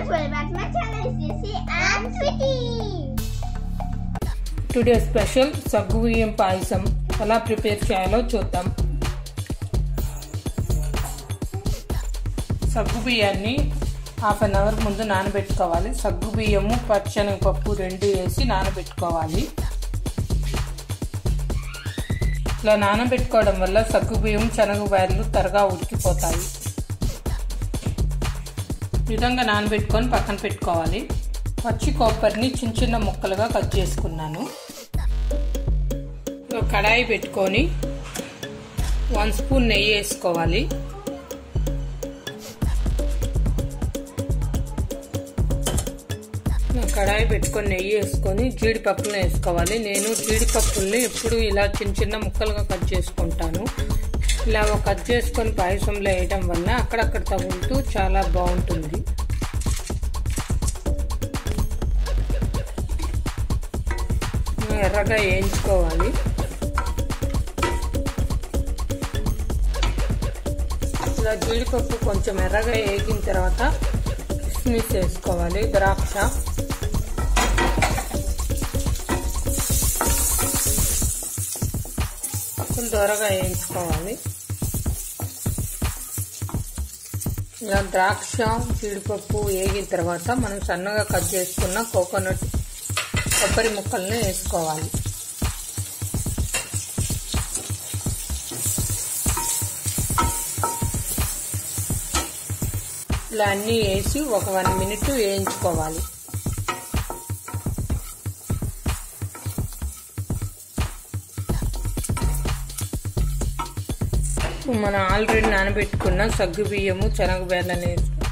Friends welcome back my channel CC and Sweety today special సగ్గు బియ్యం పాయసం ఎలా prepare చేయాలో చూద్దాం సగ్గు బియ్యాన్ని హాఫ్ అన్ అవర్ ముందు నానబెట్టుకోవాలి సగ్గు బియ్యము పచ్చనగపప్పు రెండు వేసి నానబెట్టుకోవాలి ఇలా నానబెట్టుకోవడం వల్ల సగ్గు బియ్యం శనగ బ్యార్లు త్వరగా ఉడికిపోతాయి ఈ విధంగా నానబెట్టుకొని పక్కన పెట్టుకోవాలి పచ్చి కొబ్బరిని చిన్న చిన్న ముక్కలుగా కట్ చేసుకున్నాను ఒక కడాయి పెట్టుకొని వన్ స్పూన్ నెయ్యి వేసుకోవాలి కడాయి పెట్టుకొని నెయ్యి వేసుకొని జీడిపప్పులను వేసుకోవాలి నేను జీడిపప్పుల్ని ఎప్పుడు ఇలా చిన్న చిన్న ముక్కలుగా కట్ చేసుకుంటాను ఇలా కట్ చేసుకొని పాయసంలో వేయడం వల్ల అక్కడక్కడ తగులుతూ చాలా బాగుంటుంది ఎర్రగా వేయించుకోవాలి ఇలా జీడిపప్పు కొంచెం ఎర్రగా వేగిన తర్వాత కిస్మిస్ వేసుకోవాలి ద్రాక్ష కొంచెం దూరగా వేయించుకోవాలి ఇలా ద్రాక్ష జీడిపప్పు వేగిన తర్వాత మనం సన్నగా కట్ చేసుకున్న కోకోనట్ కొబ్బరి ముక్కల్ని వేసుకోవాలి ఇలా అన్నీ వేసి ఒక వన్ మినిట్ వేయించుకోవాలి మనం ఆల్రెడీ నానబెట్టుకున్న సగ్గు బియ్యము శనగ బెల్లని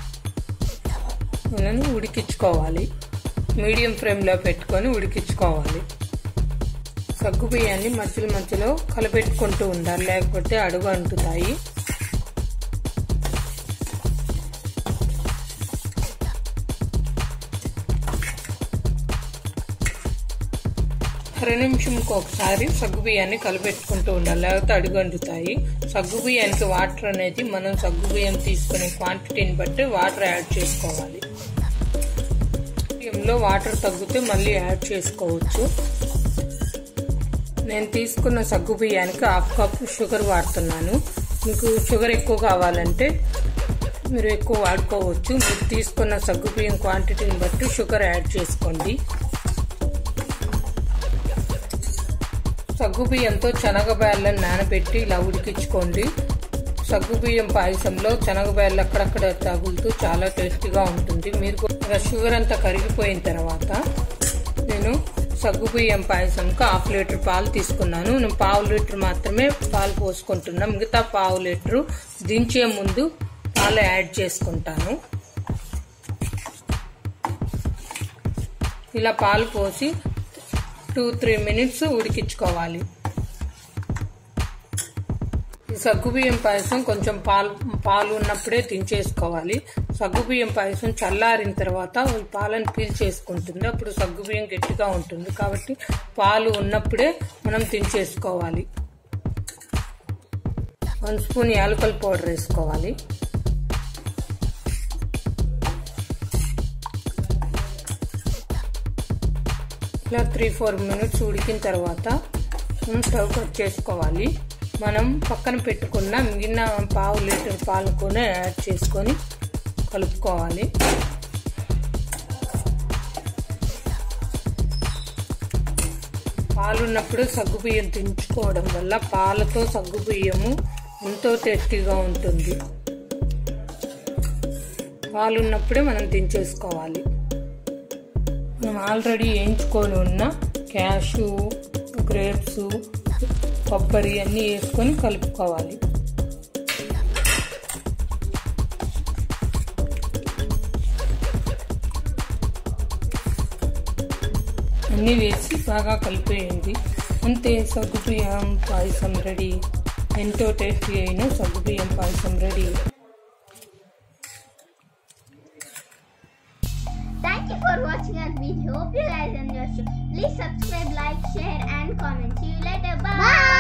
మనం ఉడికించుకోవాలి మీడియం ఫ్లేమ్లో పెట్టుకొని ఉడికించుకోవాలి సగ్గు బియ్యాన్ని మధ్యలో మధ్యలో కలపెట్టుకుంటూ ఉండాలి లేకపోతే అడుగు అంటుతాయి అర నిమిషంకి ఒకసారి సగ్గు బియ్యాన్ని కలపెట్టుకుంటూ ఉండాలి లేకపోతే అడుగు అంటుతాయి సగ్గు బియ్యానికి వాటర్ అనేది మనం సగ్గు బియ్యం తీసుకునే క్వాంటిటీని బట్టి వాటర్ యాడ్ చేసుకోవాలి బియ్యంలో వాటర్ తగ్గితే మళ్ళీ యాడ్ చేసుకోవచ్చు నేను తీసుకున్న సగ్గు బియ్యానికి హాఫ్ కప్ షుగర్ వాడుతున్నాను మీకు షుగర్ ఎక్కువ కావాలంటే మీరు ఎక్కువ వాడుకోవచ్చు మీరు తీసుకున్న సగ్గు బియ్యం క్వాంటిటీని బట్టి షుగర్ యాడ్ చేసుకోండి సగ్గు బియ్యంతో శనగబేళ్ళని నానబెట్టి ఇలా ఉడికించుకోండి సగ్గు బియ్యం పాయసంలో శనగబేళ్ళు అక్కడక్కడ తగులుతూ చాలా టేస్టీగా ఉంటుంది మీరు షుగర్ అంతా కరిగిపోయిన తర్వాత నేను సగ్గు బియ్యం పాయసంకి హాఫ్ లీటర్ పాలు తీసుకున్నాను నేను పావు లీటర్ మాత్రమే పాలు పోసుకుంటున్నా మిగతా పావు లీటరు దించే ముందు పాలు యాడ్ చేసుకుంటాను ఇలా పాలు పోసి టూ త్రీ మినిట్స్ ఉడికించుకోవాలి ఈ సగ్గుబియ్యం పాయసం కొంచెం పాలు పాలు ఉన్నప్పుడే దించేసుకోవాలి సగ్గుబియ్యం పాయసం చల్లారిన తర్వాత పాలను పీల్ చేసుకుంటుంది అప్పుడు సగ్గుబియ్యం గట్టిగా ఉంటుంది కాబట్టి పాలు ఉన్నప్పుడే మనం దించేసుకోవాలి వన్ స్పూన్ యాలకల పౌడర్ వేసుకోవాలి ఇలా త్రీ ఫోర్ మినిట్స్ ఉడికిన తర్వాత స్టవ్ కట్ చేసుకోవాలి మనం పక్కన పెట్టుకున్న మిగిలిన పావు లీటర్ పాలు కూడా యాడ్ చేసుకొని కలుపుకోవాలి పాలు ఉన్నప్పుడు సగ్గు బియ్యం దించుకోవడం వల్ల పాలతో సగ్గు బియ్యము ఎంతో టేస్టీగా ఉంటుంది పాలు ఉన్నప్పుడే మనం దించేసుకోవాలి మనం ఆల్రెడీ వేయించుకొని ఉన్న క్యాషు గ్రేప్స్ కొబ్బరి అన్నీ వేసుకొని కలుపుకోవాలి అన్నీ వేసి బాగా కలిపేయండి అంతే సగ్గుబియ్యం పాయసం రెడీ ఎంతో టేస్టీ అయిన సగ్గుబియ్యం పాయసం ready Thank you for watching our video. Hope you guys enjoyed. Please subscribe, like, share, and comment. See you later. Bye.